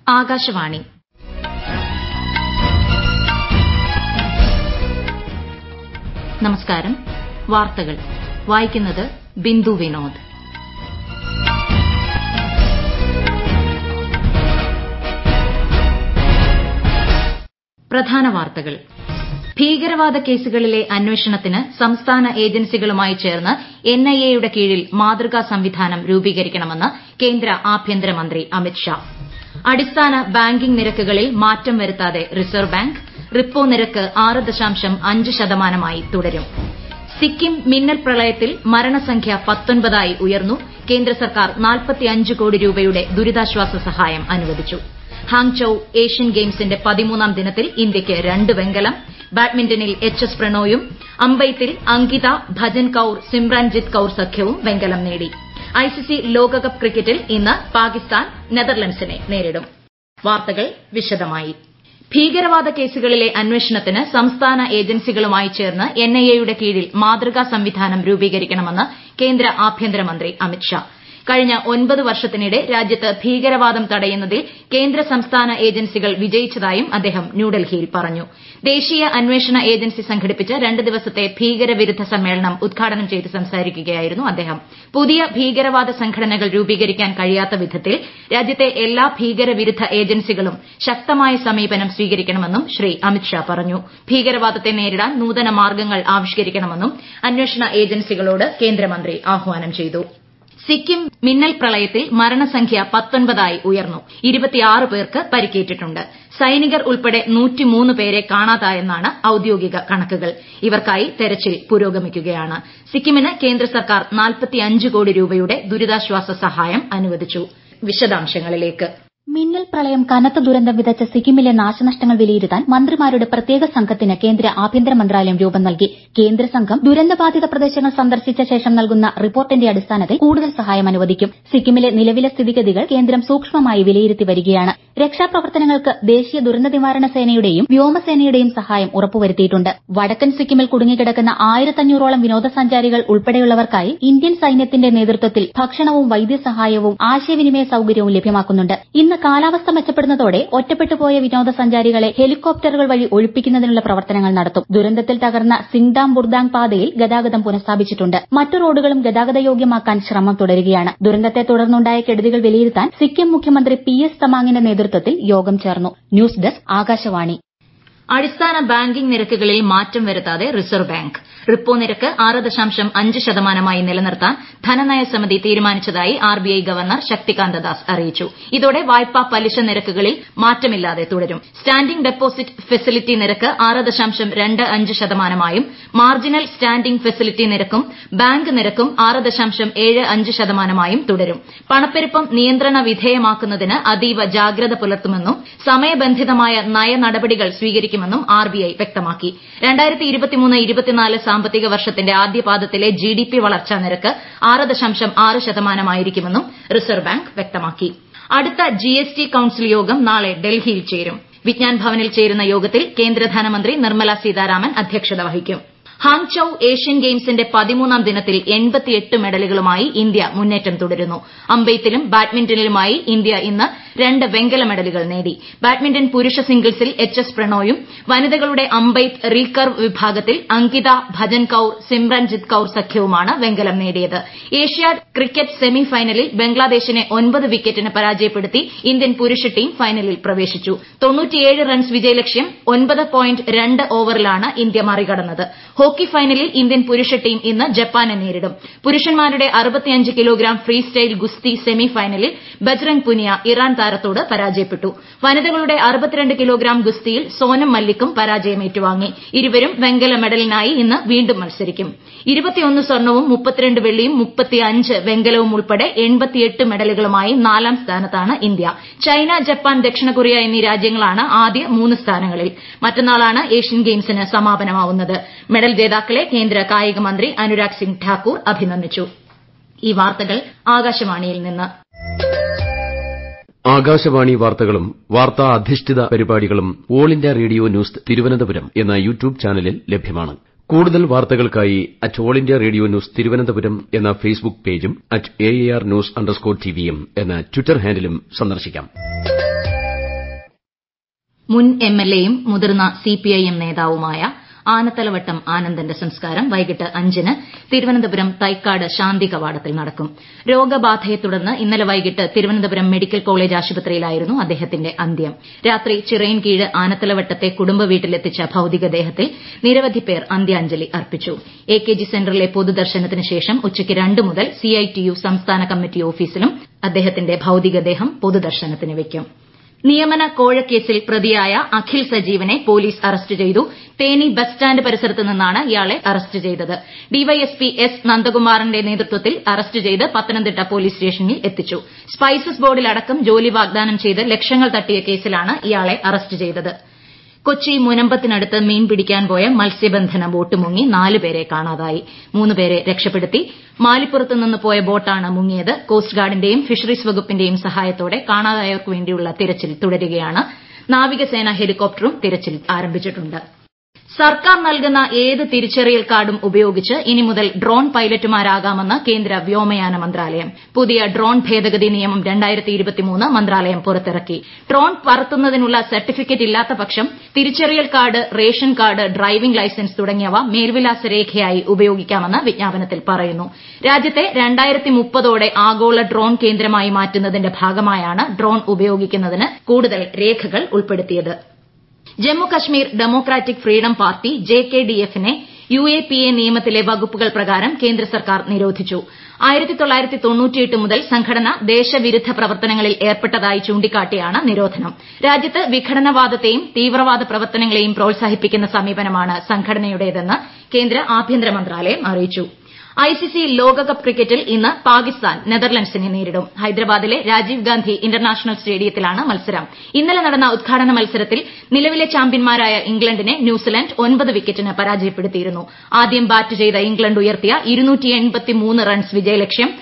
ആകാശവാണി നമസ്കാരം വാർത്തകൾ വായിക്കുന്നത് ബിന്ദു വിനോദ് പ്രധാന വാർത്തകൾ ഭീകരവാദ കേസുകളിലെ അന്വേഷണത്തിന് സംസ്ഥാന ഏജൻസികളുമായി ചേർന്ന് എൻഐഎയുടെ കീഴിൽ മാതൃകാ സംവിധാനം രൂപീകരിക്കണമെന്ന് കേന്ദ്ര ആഭ്യന്തരമന്ത്രി അമിത് ഷാ അടിസ്ഥാന ബാങ്കിംഗ് നിരക്കുകളിൽ മാറ്റം വരുത്താതെ റിസർവ് ബാങ്ക് റിപ്പോ നിരക്ക് ആറ് ദശാംശം അഞ്ച് ശതമാനമായി തുടരും സിക്കിം മിന്നൽ പ്രളയത്തിൽ മരണസംഖ്യ പത്തൊൻപതായി ഉയർന്നു കേന്ദ്ര സർക്കാർ നാൽപ്പത്തിയഞ്ച് കോടി രൂപയുടെ ദുരിതാശ്വാസ സഹായം അനുവദിച്ചു ഹാങ്ചൌ ഏഷ്യൻ ഗെയിംസിന്റെ പതിമൂന്നാം ദിനത്തിൽ ഇന്ത്യയ്ക്ക് രണ്ട് വെങ്കലം ബാഡ്മിന്റണിൽ എച്ച് എസ് പ്രണോയും അമ്പെയ്ത്തിൽ അങ്കിത ഭജൻ കൌർ സിമ്രൻജിത്ത് കൌർ സഖ്യവും വെങ്കലം നേടി ഐസിസി ലോകകപ്പ് ക്രിക്കറ്റിൽ ഇന്ന് പാകിസ്ഥാൻ നെതർലൻഡ്സിനെ നേരിടും വാർത്തകൾ വിശദമായി ഭീകരവാദ കേസുകളിലെ അന്വേഷണത്തിന് സംസ്ഥാന ഏജൻസികളുമായി ചേർന്ന് എൻഐഎയുടെ കീഴിൽ മാതൃകാ സംവിധാനം രൂപീകരിക്കണമെന്ന് കേന്ദ്ര ആഭ്യന്തരമന്ത്രി അമിത് ഷാ കഴിഞ്ഞ ഒൻപത് വർഷത്തിനിടെ രാജ്യത്ത് ഭീകരവാദം തടയുന്നതിൽ കേന്ദ്ര സംസ്ഥാന ഏജൻസികൾ വിജയിച്ചതായും അദ്ദേഹം ന്യൂഡൽഹിയിൽ പറഞ്ഞു ദേശീയ അന്വേഷണ ഏജൻസി സംഘടിപ്പിച്ച രണ്ട് ദിവസത്തെ ഭീകരവിരുദ്ധ സമ്മേളനം ഉദ്ഘാടനം ചെയ്ത് സംസാരിക്കുകയായിരുന്നു അദ്ദേഹം പുതിയ ഭീകരവാദ സംഘടനകൾ രൂപീകരിക്കാൻ കഴിയാത്ത വിധത്തിൽ രാജ്യത്തെ എല്ലാ ഭീകരവിരുദ്ധ ഏജൻസികളും ശക്തമായ സമീപനം സ്വീകരിക്കണമെന്നും ശ്രീ അമിത് ഷാ പറഞ്ഞു ഭീകരവാദത്തെ നേരിടാൻ നൂതന മാർഗ്ഗങ്ങൾ ആവിഷ്കരിക്കണമെന്നും അന്വേഷണ ഏജൻസികളോട് കേന്ദ്രമന്ത്രി ആഹ്വാനം ചെയ്തു സിക്കിം മിന്നൽ പ്രളയത്തിൽ മരണസംഖ്യ പത്തൊൻപതായി ഉയർന്നു ഇരുപത്തിയാറ് പേർക്ക് പരിക്കേറ്റിട്ടുണ്ട് സൈനികർ ഉൾപ്പെടെ നൂറ്റിമൂന്ന് പേരെ കാണാതായെന്നാണ് ഔദ്യോഗിക കണക്കുകൾ ഇവർക്കായി തെരച്ചിൽ പുരോഗമിക്കുകയാണ് സിക്കിമിന് കേന്ദ്ര സർക്കാർ നാൽപ്പത്തിയഞ്ച് കോടി രൂപയുടെ ദുരിതാശ്വാസ സഹായം അനുവദിച്ചു വിശദാംശങ്ങളിലേക്ക് മിന്നൽ പ്രളയം കനത്ത ദുരന്തം വിതച്ച സിക്കിമിലെ നാശനഷ്ടങ്ങൾ വിലയിരുത്താൻ മന്ത്രിമാരുടെ പ്രത്യേക സംഘത്തിന് കേന്ദ്ര ആഭ്യന്തര മന്ത്രാലയം രൂപം നൽകി കേന്ദ്ര സംഘം ദുരന്തബാധിത പ്രദേശങ്ങൾ സന്ദർശിച്ച ശേഷം നൽകുന്ന റിപ്പോർട്ടിന്റെ അടിസ്ഥാനത്തിൽ കൂടുതൽ സഹായം അനുവദിക്കും സിക്കിമിലെ നിലവിലെ സ്ഥിതിഗതികൾ കേന്ദ്രം സൂക്ഷ്മമായി വിലയിരുത്തി വരികയാണ് രക്ഷാപ്രവർത്തനങ്ങൾക്ക് ദേശീയ ദുരന്ത നിവാരണ സേനയുടെയും വ്യോമസേനയുടെയും സഹായം ഉറപ്പുവരുത്തിയിട്ടുണ്ട് വടക്കൻ സിക്കിമിൽ കുടുങ്ങിക്കിടക്കുന്ന ആയിരത്തഞ്ഞൂറോളം വിനോദസഞ്ചാരികൾ ഉൾപ്പെടെയുള്ളവർക്കായി ഇന്ത്യൻ സൈന്യത്തിന്റെ നേതൃത്വത്തിൽ ഭക്ഷണവും വൈദ്യസഹായവും ആശയവിനിമയ സൌകര്യവും ലഭ്യമാക്കുന്നുണ്ട് ഇന്ന് കാലാവസ്ഥ മെച്ചപ്പെടുന്നതോടെ ഒറ്റപ്പെട്ടുപോയ വിനോദസഞ്ചാരികളെ ഹെലികോപ്റ്ററുകൾ വഴി ഒഴിപ്പിക്കുന്നതിനുള്ള പ്രവർത്തനങ്ങൾ നടത്തും ദുരന്തത്തിൽ തകർന്ന സിംഗ്ഡാം ബുർദാങ് പാതയിൽ ഗതാഗതം പുനഃസ്ഥാപിച്ചിട്ടുണ്ട് മറ്റു റോഡുകളും ഗതാഗതയോഗ്യമാക്കാൻ ശ്രമം തുടരുകയാണ് ദുരന്തത്തെ തുടർന്നുണ്ടായ കെടുതികൾ വിലയിരുത്താൻ സിക്കിം മുഖ്യമന്ത്രി പി എസ് തമാങ്ങിന്റെ നേതൃത്വത്തിൽ യോഗം ചേർന്നു ന്യൂസ് ഡെസ്ക് ആകാശവാണി അടിസ്ഥാന ബാങ്കിംഗ് നിരക്കുകളിൽ മാറ്റം വരുത്താതെ റിസർവ് ബാങ്ക് റിപ്പോ നിരക്ക് ആറ് ദശാംശം അഞ്ച് ശതമാനമായി നിലനിർത്താൻ ധനനയ സമിതി തീരുമാനിച്ചതായി ആർബിഐ ഗവർണർ ശക്തികാന്ത ദാസ് അറിയിച്ചു ഇതോടെ വായ്പാ പലിശ നിരക്കുകളിൽ മാറ്റമില്ലാതെ തുടരും സ്റ്റാൻഡിംഗ് ഡെപ്പോസിറ്റ് ഫെസിലിറ്റി നിരക്ക് ആറ് ദശാംശം രണ്ട് അഞ്ച് ശതമാനമായും മാർജിനൽ സ്റ്റാൻഡിംഗ് ഫെസിലിറ്റി നിരക്കും ബാങ്ക് നിരക്കും ആറ് ദശാംശം ഏഴ് അഞ്ച് ശതമാനമായും തുടരും പണപ്പെരുപ്പം നിയന്ത്രണ വിധേയമാക്കുന്നതിന് അതീവ ജാഗ്രത പുലർത്തുമെന്നും സമയബന്ധിതമായ നയ നടപടികൾ സ്വീകരിക്കുമെന്നും ആർബിഐ വ്യക്തമാക്കി സാമ്പത്തിക വർഷത്തിന്റെ ആദ്യപാദത്തിലെ ജിഡിപി വളർച്ചാ നിരക്ക് ആറ് ദശാംശം ആറ് ശതമാനമായിരിക്കുമെന്നും റിസർവ് ബാങ്ക് വ്യക്തമാക്കി അടുത്ത ജിഎസ്ടി കൌൺസിൽ യോഗം നാളെ ഡൽഹിയിൽ ചേരും വിജ്ഞാൻ ഭവനിൽ ചേരുന്ന യോഗത്തിൽ കേന്ദ്ര ധനമന്ത്രി നിർമ്മല സീതാരാമൻ അധ്യക്ഷത വഹിക്കും ഹാങ്ചൌ ഏഷ്യൻ ഗെയിംസിന്റെ പതിമൂന്നാം ദിനത്തിൽ എൺപത്തിയെട്ട് മെഡലുകളുമായി ഇന്ത്യ മുന്നേറ്റം തുടരുന്നു അമ്പെയ്ത്തിലും ബാഡ്മിന്റണിലുമായി ഇന്ത്യ ഇന്ന് രണ്ട് വെങ്കല മെഡലുകൾ നേടി ബാഡ്മിന്റൺ പുരുഷ സിംഗിൾസിൽ എച്ച് എസ് പ്രണോയും വനിതകളുടെ അമ്പെയ്ത്ത് റീകർവ് വിഭാഗത്തിൽ അങ്കിത ഭജൻ കൌർ സിമ്രൻജിത്ത് കൌർ സഖ്യവുമാണ് വെങ്കലം നേടിയത് ഏഷ്യാഡ് ക്രിക്കറ്റ് സെമി ഫൈനലിൽ ബംഗ്ലാദേശിനെ ഒൻപത് വിക്കറ്റിന് പരാജയപ്പെടുത്തി ഇന്ത്യൻ പുരുഷ ടീം ഫൈനലിൽ പ്രവേശിച്ചു റൺസ് വിജയലക്ഷ്യം ഒൻപത് പോയിന്റ് രണ്ട് ഓവറിലാണ് ഇന്ത്യ മറികടന്നത് ഹോക്കി ഫൈനലിൽ ഇന്ത്യൻ പുരുഷ ടീം ഇന്ന് ജപ്പാനെ നേരിടും പുരുഷന്മാരുടെ അറുപത്തിയഞ്ച് കിലോഗ്രാം ഫ്രീ സ്റ്റൈൽ ഗുസ്തി സെമി ഫൈനലിൽ ബജ്രംഗ് പുനിയ ഇറാൻ താരത്തോട് പരാജയപ്പെട്ടു വനിതകളുടെ അറുപത്തിരണ്ട് കിലോഗ്രാം ഗുസ്തിയിൽ സോനം മല്ലിക്കും പരാജയം ഏറ്റുവാങ്ങി ഇരുവരും വെങ്കല മെഡലിനായി ഇന്ന് വീണ്ടും മത്സരിക്കും ഇരുപത്തിയൊന്ന് സ്വർണവും മുപ്പത്തിരണ്ട് വെള്ളിയും മുപ്പത്തിയഞ്ച് വെങ്കലവും ഉൾപ്പെടെ എൺപത്തിയെട്ട് മെഡലുകളുമായി നാലാം സ്ഥാനത്താണ് ഇന്ത്യ ചൈന ജപ്പാൻ ദക്ഷിണ കൊറിയ എന്നീ രാജ്യങ്ങളാണ് ആദ്യ മൂന്ന് സ്ഥാനങ്ങളിൽ മറ്റന്നാളാണ് ഏഷ്യൻ ഗെയിംസിന് സമാപനമാവുന്നത് മെഡൽ ജേതാക്കളെ കേന്ദ്ര കായിക മന്ത്രി അനുരാഗ് സിംഗ് ഠാക്കൂർ അഭിനന്ദിച്ചു ഈ വാർത്തകൾ ആകാശവാണിയിൽ നിന്ന് ആകാശവാണി വാർത്തകളും വാർത്താ അധിഷ്ഠിത പരിപാടികളും all India radio news Thiruvananthapuram എന്ന യൂട്യൂബ് ചാനലിൽ ലഭ്യമാണ് കൂടുതൽ വാർത്തകൾക്കായി at all India radio news Thiruvananthapuram എന്ന ഫേസ്ബുക്ക് പേജും at A R news underscore ടിവിയും എന്ന ട്വിറ്റർ ഹാൻഡിലും സന്ദർശിക്കാം മുൻ എംഎൽഎയും മുതിർന്ന സിപിഐഎം നേതാവുമായ ആനത്തലവട്ടം ആനന്ദന്റെ സംസ്കാരം വൈകിട്ട് അഞ്ചിന് തിരുവനന്തപുരം തൈക്കാട് ശാന്തി കവാടത്തിൽ നടക്കും രോഗബാധയെ തുടർന്ന് ഇന്നലെ വൈകിട്ട് തിരുവനന്തപുരം മെഡിക്കൽ കോളേജ് ആശുപത്രിയിലായിരുന്നു അദ്ദേഹത്തിന്റെ അന്ത്യം രാത്രി ചിറയിൻകീഴ് ആനത്തലവട്ടത്തെ കുടുംബ വീട്ടിലെത്തിച്ച ഭൌതികദേഹത്തിൽ നിരവധി പേർ അന്ത്യാഞ്ജലി അർപ്പിച്ചു എ കെ ജി സെന്ററിലെ പൊതുദർശനത്തിന് ശേഷം ഉച്ചയ്ക്ക് രണ്ട് മുതൽ സിഐടിയു സംസ്ഥാന കമ്മിറ്റി ഓഫീസിലും അദ്ദേഹത്തിന്റെ ഭൌതികദേഹം പൊതുദർശനത്തിന് വയ്ക്കും നിയമന കോഴക്കേസിൽ പ്രതിയായ അഖിൽ സജീവനെ പോലീസ് അറസ്റ്റ് ചെയ്തു തേനി ബസ് സ്റ്റാൻഡ് പരിസരത്ത് നിന്നാണ് ഇയാളെ അറസ്റ്റ് ചെയ്തത് ഡിവൈഎസ്പി എസ് നന്ദകുമാറിന്റെ നേതൃത്വത്തിൽ അറസ്റ്റ് ചെയ്ത് പത്തനംതിട്ട പോലീസ് സ്റ്റേഷനിൽ എത്തിച്ചു സ്പൈസസ് ബോർഡിലടക്കം ജോലി വാഗ്ദാനം ചെയ്ത് ലക്ഷങ്ങൾ തട്ടിയ കേസിലാണ് ഇയാളെ അറസ്റ്റ് ചെയ്തത് കൊച്ചി മുനമ്പത്തിനടുത്ത് മീൻ പിടിക്കാൻ പോയ മത്സ്യബന്ധന ബോട്ട് മുങ്ങി നാല് പേരെ കാണാതായി മൂന്ന് പേരെ രക്ഷപ്പെടുത്തി മാലിപ്പുറത്ത് നിന്ന് പോയ ബോട്ടാണ് മുങ്ങിയത് കോസ്റ്റ് ഗാർഡിന്റെയും ഫിഷറീസ് വകുപ്പിന്റെയും സഹായത്തോടെ കാണാതായവർക്ക് വേണ്ടിയുള്ള തിരച്ചിൽ തുടരുകയാണ് നാവികസേന ഹെലികോപ്റ്ററും തിരച്ചിൽ ആരംഭിച്ചിട്ടുണ്ട് സർക്കാർ നൽകുന്ന ഏത് തിരിച്ചറിയൽ കാർഡും ഉപയോഗിച്ച് ഇനി മുതൽ ഡ്രോൺ പൈലറ്റുമാരാകാമെന്ന് കേന്ദ്ര വ്യോമയാന മന്ത്രാലയം പുതിയ ഡ്രോൺ ഭേദഗതി നിയമം മന്ത്രാലയം പുറത്തിറക്കി ഡ്രോൺ പറത്തുന്നതിനുള്ള സർട്ടിഫിക്കറ്റ് ഇല്ലാത്ത പക്ഷം തിരിച്ചറിയൽ card ration card driving licence തുടങ്ങിയവ മേൽവിലാസ രേഖയായി ഉപയോഗിക്കാമെന്ന് വിജ്ഞാപനത്തിൽ പറയുന്നു രാജ്യത്തെ ഓടെ ആഗോള ഡ്രോൺ കേന്ദ്രമായി മാറ്റുന്നതിന്റെ ഭാഗമായാണ് ഡ്രോൺ ഉപയോഗിക്കുന്നതിന് കൂടുതൽ രേഖകൾ ഉൾപ്പെടുത്തിയത് Jammu Kashmir democratic freedom party ജെകെഡിഎഫിനെ യുഎപിഎ നിയമത്തിലെ വകുപ്പുകൾ പ്രകാരം കേന്ദ്ര സർക്കാർ നിരോധിച്ചു മുതൽ സംഘടന ദേശവിരുദ്ധ പ്രവർത്തനങ്ങളിൽ ഏർപ്പെട്ടതായി ചൂണ്ടിക്കാട്ടിയാണ് നിരോധനം രാജ്യത്ത് വിഘടനവാദത്തെയും തീവ്രവാദ പ്രവർത്തനങ്ങളെയും പ്രോത്സാഹിപ്പിക്കുന്ന സമീപനമാണ് സംഘടനയുടേതെന്ന് കേന്ദ്ര ആഭ്യന്തര മന്ത്രാലയം അറിയിച്ചു ഐസിസി ലോകകപ്പ് ക്രിക്കറ്റിൽ ഇന്ന് പാകിസ്ഥാൻ നെതർലൻഡ്സിനെ നേരിടും ഹൈദരാബാദിലെ രാജീവ് ഗാന്ധി ഇന്റർനാഷണൽ സ്റ്റേഡിയത്തിലാണ് മത്സരം ഇന്നലെ നടന്ന ഉദ്ഘാടന മത്സരത്തിൽ നിലവിലെ ചാമ്പ്യന്മാരായ ഇംഗ്ലണ്ടിനെ ന്യൂസിലൻഡ് ഒൻപത് വിക്കറ്റിന് പരാജയപ്പെടുത്തിയിരുന്നു ആദ്യം ബാറ്റ് ചെയ്ത ഇംഗ്ലണ്ട് ഉയർത്തിയ റൺസ് വിജയലക്ഷ്യം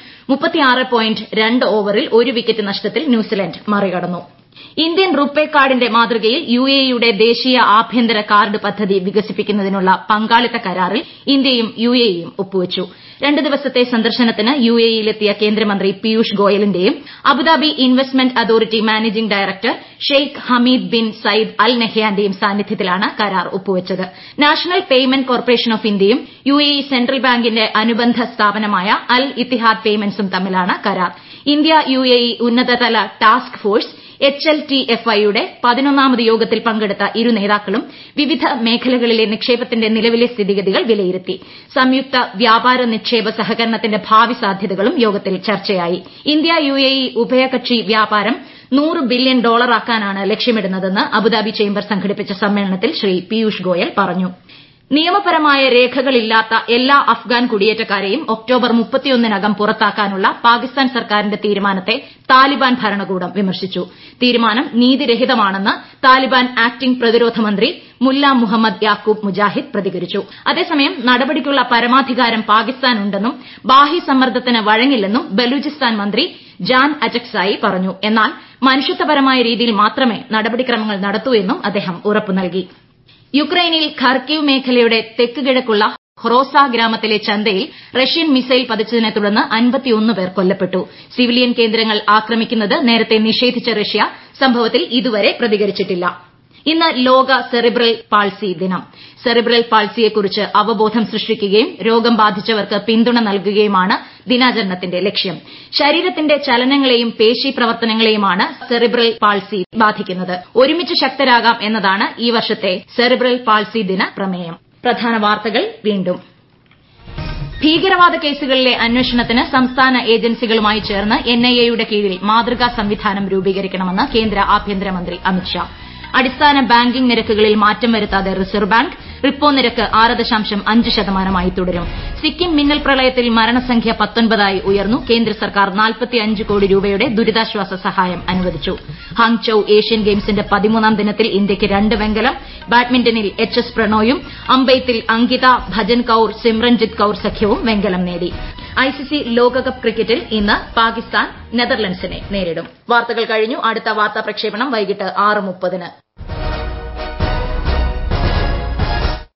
ഓവറിൽ ഒരു വിക്കറ്റ് നഷ്ടത്തിൽ ന്യൂസിലൻഡ് മറികടന്നു ഇന്ത്യൻ റുപേ കാർഡിന്റെ മാതൃകയിൽ യുഎഇയുടെ ദേശീയ ആഭ്യന്തര കാർഡ് പദ്ധതി വികസിപ്പിക്കുന്നതിനുള്ള പങ്കാളിത്ത കരാറിൽ ഇന്ത്യയും യുഎഇയും ഒപ്പുവച്ചു രണ്ട് ദിവസത്തെ സന്ദർശനത്തിന് യുഎഇയിലെത്തിയ കേന്ദ്രമന്ത്രി പീയൂഷ് ഗോയലിന്റെയും Abu Dhabi investment authority managing director Sheikh Hamid bin Zayed Al നഹ്യാന്റെയും സാന്നിധ്യത്തിലാണ് കരാർ ഒപ്പുവച്ചത് നാഷണൽ പേയ്മെന്റ് കോർപ്പറേഷൻ ഓഫ് ഇന്ത്യയും യുഎഇ സെൻട്രൽ ബാങ്കിന്റെ അനുബന്ധ സ്ഥാപനമായ അൽ ഇത്തിഹാദ് പേയ്മെന്റ്സും തമ്മിലാണ് കരാർ ഇന്ത്യ യുഎഇ ഉന്നതതല task force H L T F ഐയുടെ പതിനൊന്നാമത് യോഗത്തിൽ പങ്കെടുത്ത ഇരു നേതാക്കളും വിവിധ മേഖലകളിലെ നിക്ഷേപത്തിന്റെ നിലവിലെ സ്ഥിതിഗതികൾ വിലയിരുത്തി സംയുക്ത വ്യാപാര നിക്ഷേപ സഹകരണത്തിന്റെ ഭാവി സാധ്യതകളും യോഗത്തിൽ ചർച്ചയായി ഇന്ത്യ യുഎഇ ഉഭയകക്ഷി വ്യാപാരം നൂറ് ബില്യൺ ഡോളറാക്കാനാണ് ലക്ഷ്യമിടുന്നതെന്ന് അബുദാബി ചേംബർ സംഘടിപ്പിച്ച സമ്മേളനത്തിൽ ശ്രീ പീയൂഷ് ഗോയൽ പറഞ്ഞു നിയമപരമായ രേഖകളില്ലാത്ത എല്ലാ അഫ്ഗാൻ കുടിയേറ്റക്കാരെയും ഒക്ടോബർ മുപ്പത്തിയൊന്നിനകം പുറത്താക്കാനുള്ള പാകിസ്ഥാൻ സർക്കാരിന്റെ തീരുമാനത്തെ താലിബാൻ ഭരണകൂടം വിമർശിച്ചു തീരുമാനം നീതിരഹിതമാണെന്ന് താലിബാൻ ആക്ടിംഗ് പ്രതിരോധ മന്ത്രി മുല്ല മുഹമ്മദ് യാക്കൂബ് മുജാഹിദ് പ്രതികരിച്ചു അതേസമയം നടപടിക്കുള്ള പരമാധികാരം പാകിസ്ഥാനുണ്ടെന്നും ബാഹ്യ സമ്മർദ്ദത്തിന് വഴങ്ങില്ലെന്നും ബലൂചിസ്ഥാൻ മന്ത്രി ജാൻ അറ്റക്സായി പറഞ്ഞു എന്നാൽ മനുഷ്യത്വപരമായ രീതിയിൽ മാത്രമേ നടപടിക്രമങ്ങൾ നടത്തൂ എന്നും അദ്ദേഹം ഉറപ്പു നൽകി യുക്രൈനിൽ ഖർക്കീവ് മേഖലയുടെ തെക്ക് കിഴക്കുള്ള ഹ്റോസ ഗ്രാമത്തിലെ ചന്തയിൽ റഷ്യൻ മിസൈൽ പതിച്ചതിനെ തുടർന്ന് പേർ കൊല്ലപ്പെട്ടു സിവിലിയൻ കേന്ദ്രങ്ങൾ ആക്രമിക്കുന്നത് നേരത്തെ നിഷേധിച്ച റഷ്യ സംഭവത്തിൽ ഇതുവരെ പ്രതികരിച്ചിട്ടില്ല ഇന്ന് ലോക സെറിബ്രൽ പാൾസി ദിനം സെറിബ്രൽ പാൾസിയെക്കുറിച്ച് അവബോധം സൃഷ്ടിക്കുകയും രോഗം ബാധിച്ചവർക്ക് പിന്തുണ നൽകുകയുമാണ് ദിനാചരണത്തിന്റെ ലക്ഷ്യം ശരീരത്തിന്റെ ചലനങ്ങളെയും പേശി പ്രവർത്തനങ്ങളെയുമാണ് സെറിബ്രൽ പാൾസി ബാധിക്കുന്നത് ഒരുമിച്ച് ശക്തരാകാം എന്നതാണ് ഈ വർഷത്തെ സെറിബ്രൽ പാൾസി ദിന പ്രമേയം പ്രധാന വാർത്തകൾ വീണ്ടും ഭീകരവാദ കേസുകളിലെ അന്വേഷണത്തിന് സംസ്ഥാന ഏജൻസികളുമായി ചേർന്ന് എൻഐഎയുടെ കീഴിൽ മാതൃകാ സംവിധാനം രൂപീകരിക്കണമെന്ന് കേന്ദ്ര ആഭ്യന്തരമന്ത്രി അമിത്ഷാ അടിസ്ഥാന ബാങ്കിംഗ് നിരക്കുകളിൽ മാറ്റം വരുത്താതെ റിസർവ് ബാങ്ക് റിപ്പോ നിരക്ക് ആറ് ദശാംശം അഞ്ച് ശതമാനമായി തുടരും സിക്കിം മിന്നൽ പ്രളയത്തിൽ മരണസംഖ്യ പത്തൊൻപതായി ഉയർന്നു കേന്ദ്ര സർക്കാർ നാൽപ്പത്തിയഞ്ച് കോടി രൂപയുടെ ദുരിതാശ്വാസ സഹായം അനുവദിച്ചു ഹാങ്ചൌ ഏഷ്യൻ ഗെയിംസിന്റെ പതിമൂന്നാം ദിനത്തിൽ ഇന്ത്യയ്ക്ക് രണ്ട് വെങ്കലം ബാഡ്മിന്റണിൽ എച്ച് എസ് പ്രണോയും അമ്പെയ്ത്തിൽ അങ്കിത ഭജൻ കൌർ സിമ്രൻജിത്ത് കൌർ സഖ്യവും വെങ്കലം നേടി ഐസിസി ലോകകപ്പ് ക്രിക്കറ്റിൽ ഇന്ന് പാകിസ്ഥാൻ നെതർലൻഡ്സിനെ നേരിടും വാർത്തകൾ കഴിഞ്ഞു അടുത്ത വാർത്താ പ്രക്ഷേപണം വൈകിട്ട് ആറ് മുപ്പതിന്